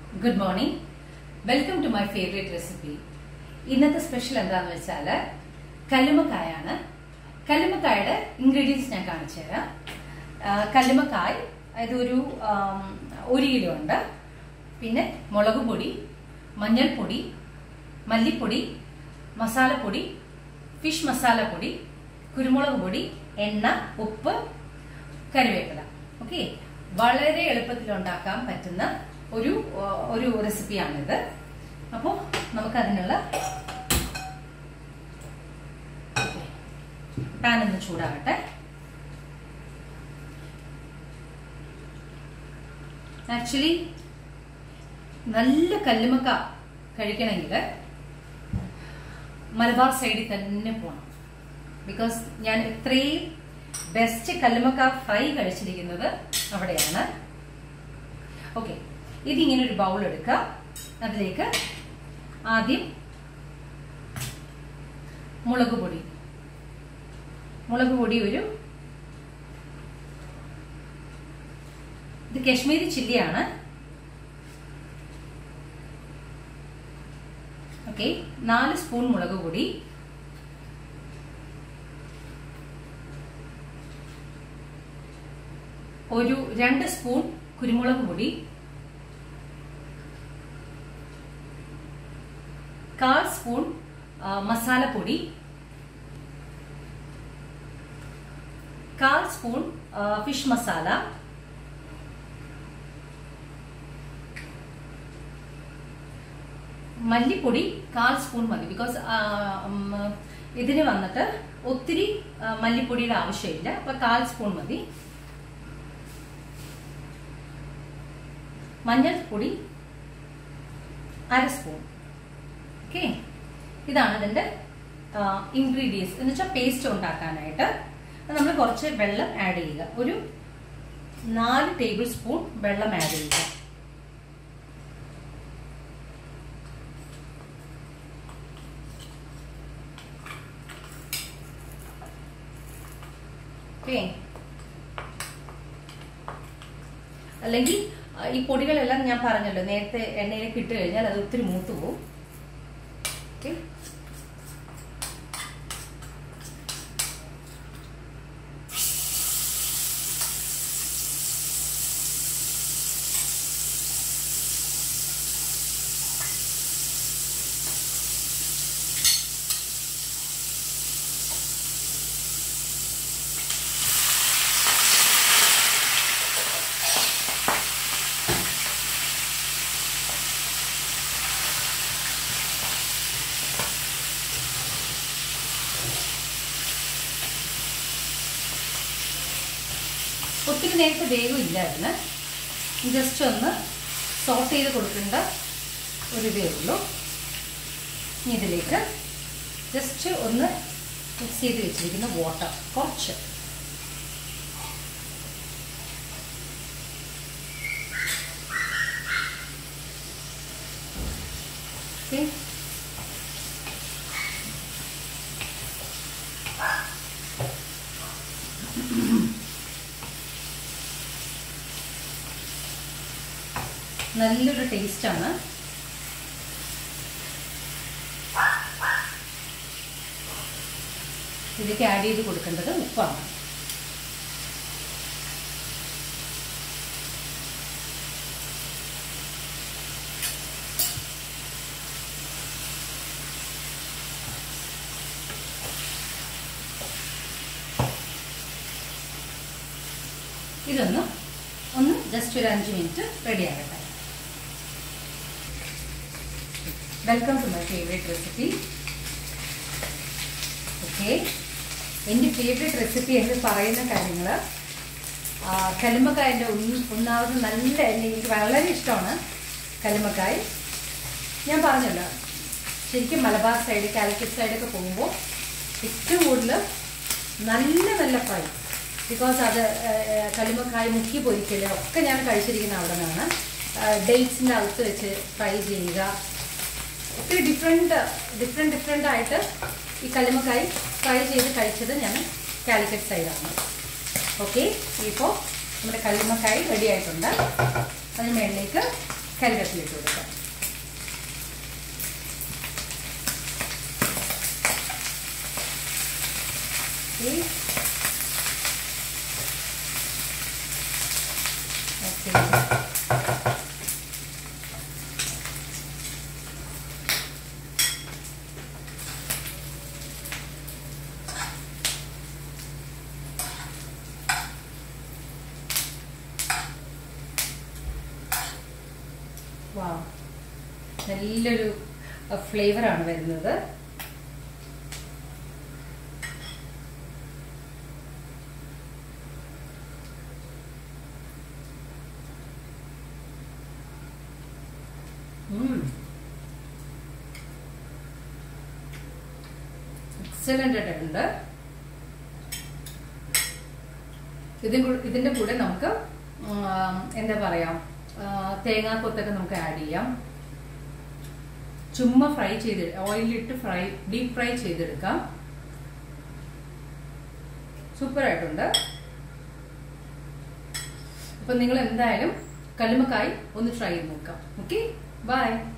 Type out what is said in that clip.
Good morning welcome to my favourite recipe ഇന്നത്തെ special എന്താണെന്ന് വെച്ചാൽ കല്ലുമ്മക്കായാണ് കല്ലുമ്മക്കായുടെ ഇൻഗ്രീഡിയൻസ് ഞാൻ കാണിച്ചു തരാം ആ, കല്ലുമ്മക്കായ് ഇതൊരു ആം, ഒരു കിലോ ഉണ്ട് പിന്നെ മുളക് പൊടി മഞ്ഞൾപ്പൊടി മല്ലിപ്പൊടി മസാലപ്പൊടി ഫിഷ് മസാലപ്പൊടി കുരുമുളക് പൊടി എണ്ണ ഉപ്പ് കറിവേപ്പില ഓക്കെ വളരെ എളുപ്പത്തിൽ ഉണ്ടാക്കാൻ പറ്റുന്ന ഒരു ആ, ഒരു റെസിപ്പിയാണിത് അപ്പോൾ നമുക്കതിനുള്ള പാൻ ഒന്ന് ചൂടാകട്ടെ ആക്ച്വലി നല്ല കല്ലുമക്ക കഴിക്കണമെങ്കിൽ മലബാർ സൈഡിൽ തന്നെ പോകണം ബിക്കോസ് ഞാൻ ഇത്രയും ബെസ്റ്റ് കല്ലുമക്ക ഫ്രൈ കഴിച്ചിരിക്കുന്നത് അവിടെയാണ് ഓക്കെ ഇതിങ്ങനെ ഒരു ബൗൾ എടുക്കുക അതിലേക്ക് ആദ്യം മുളക് പൊടി മുളക് പൊടി ഒരു ഇത് കശ്മീരി ചില്ലിയാണ് ഓക്കെ നാല് സ്പൂൺ മുളക് പൊടി ഒരു രണ്ട് സ്പൂൺ കുരുമുളക് പൊടി കാൽ സ്പൂൺ ആ, മസാലപ്പൊടി കാൽ സ്പൂൺ ആ, ഫിഷ് മസാല മല്ലിപ്പൊടി കാൽ സ്പൂൺ മതി ബിക്കോസ് ഇതിന് വന്നിട്ട് ഒത്തിരി ആ, മല്ലിപ്പൊടിയുടെ ആവശ്യമില്ല അപ്പൊ കാൽ സ്പൂൺ മതി മഞ്ഞൾപ്പൊടി അര സ്പൂൺ ഓക്കെ ഇതാണ് ഇതിന്റെ ഇൻഗ്രീഡിയൻസ് എന്ന് വെച്ചാൽ പേസ്റ്റ് ഉണ്ടാക്കാനായിട്ട് നമ്മൾ കുറച്ച് വെള്ളം ആഡ് ചെയ്യുക ഒരു നാല് ടേബിൾ സ്പൂൺ വെള്ളം ആഡ് ചെയ്യുക ഓക്കെ അല്ലെങ്കിൽ ആ, ഈ പൊടികളെല്ലാം ഞാൻ പറഞ്ഞല്ലോ നേരത്തെ എണ്ണയിലേക്ക് ഇട്ട് കഴിഞ്ഞാൽ അത് ഒത്തിരി മൂത്ത് പോകും ഓക്കെ ഒത്തിരി നേരത്തെ വേഗം ഇല്ലായിരുന്നു ജസ്റ്റ് ഒന്ന് സോട്ട് ചെയ്ത് കൊടുക്കേണ്ട ഒരു ഇതേ ഉള്ളൂ ഇനി ഇതിലേക്ക് ജസ്റ്റ് ഒന്ന് മിക്സ് ചെയ്ത് വെച്ചിരിക്കുന്ന വാട്ടർ കുറച്ച് ഓക്കെ നല്ലൊരു ടേസ്റ്റാണ് ഇതിലേക്ക് ആഡ് ചെയ്ത് കൊടുക്കേണ്ടത് ഉപ്പാണ് ഇതൊന്ന് ഒന്ന് ജസ്റ്റ് ഒരു അഞ്ച് മിനിറ്റ് റെഡി ആകട്ടെ welcome to my favourite recipe okay എൻ്റെ ഫേവറേറ്റ് റെസിപ്പി എന്ന് പറയുന്ന കാര്യങ്ങൾ കല്ലുമ്മക്കായൻ്റെ ഒന്നാമത് നല്ല എനിക്ക് വളരെ ഇഷ്ടമാണ് കല്ലുമ്മക്കായ് ഞാൻ പറഞ്ഞല്ലോ ശരിക്കും മലബാർ സൈഡ് കാലിക്കറ്റ് സൈഡൊക്കെ പോകുമ്പോൾ ഏറ്റവും കൂടുതൽ നല്ല നല്ല ഫ്രൈ ബിക്കോസ് അത് കല്ലുമ്മക്കായ് മുക്കി പൊരിക്കൽ ഒക്കെ ഞാൻ കഴിച്ചിരിക്കുന്ന അവിടെ നിന്നാണ് ഡേറ്റ്സിൻ്റെ അകത്ത് വെച്ച് ഫ്രൈ ചെയ്യുക ഒത്തിരി ഡിഫറെൻറ്റ് ഡിഫറെൻറ്റ് ഡിഫറെൻ്റ് ആയിട്ട് ഈ കല്ലുമ്മക്കായ് ഫ്രൈ ചെയ്ത് കഴിച്ചത് ഞാൻ കാലിക്കറ്റ് സൈഡാണ് ഓക്കെ ഇപ്പോൾ നമ്മുടെ കല്ലുമ്മക്കായ് റെഡി ആയിട്ടുണ്ട് അതിന് മേളിലേക്ക് കരിവേപ്പില ഇട്ട് കൊടുക്കാം Okay. Okay. വാ നല്ലൊരു ഫ്ലേവറാണ് വരുന്നത് എക്സലന്റ് ആയിട്ടുണ്ട് ഇതിൻ കൂ- ഇതിന്റെ കൂടെ നമുക്ക് ഉം, എന്താ പറയാ ആ, തേങ്ങാക്കൊത്തൊക്കെ നമുക്ക് ആഡ് ചെയ്യാം ചുമ്മാ ഫ്രൈ ചെയ്ത് ഓയിലിട്ട് ഫ്രൈ ഡീപ് ഫ്രൈ ചെയ്തെടുക്കാം സൂപ്പർ ആയിട്ടുണ്ട് അപ്പൊ നിങ്ങൾ എന്തായാലും കല്ലുമക്കായി ഒന്ന് ട്രൈ ചെയ്ത് നോക്കാം ഓക്കെ ബൈ